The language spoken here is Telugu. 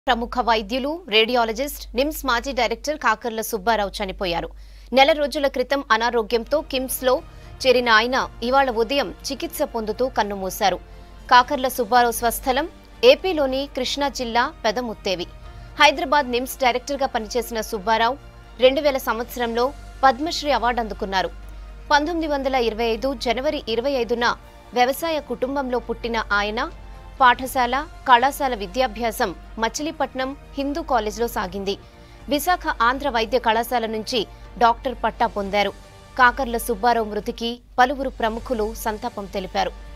ప్రముఖ వైద్యులు రేడియాలజిస్ట్ నిమ్స్ మాజీ డైరెక్టర్ కాకర్ల సుబ్బారావు చనిపోయారు నెల రోజుల క్రితం అనారోగ్యంతో కిమ్స్ లో చేరిన ఆయన ఇవాళ ఉదయం చికిత్స పొందుతూ కన్నుమూశారు కాకర్ల సుబ్బారావు స్వస్థలం ఏపీలోని కృష్ణా జిల్లా పెదముత్తేవి హైదరాబాద్ నిమ్స్ డైరెక్టర్గా పనిచేసిన సుబ్బారావు రెండు వేల సంవత్సరంలో పద్మశ్రీ అవార్డు అందుకున్నారు పంతొమ్మిది వందల ఇరవై ఐదు జనవరి ఇరవై ఐదున వ్యవసాయ కుటుంబంలో పుట్టిన ఆయన పాఠశాల కళాశాల విద్యాభ్యాసం మచిలీపట్నం హిందూ కాలేజ్లో సాగింది విశాఖ ఆంధ్ర వైద్య కళాశాల నుంచి డాక్టర్ పట్టా పొందారు కాకర్ల సుబ్బారావు మృతికి పలువురు ప్రముఖులు సంతాపం తెలిపారు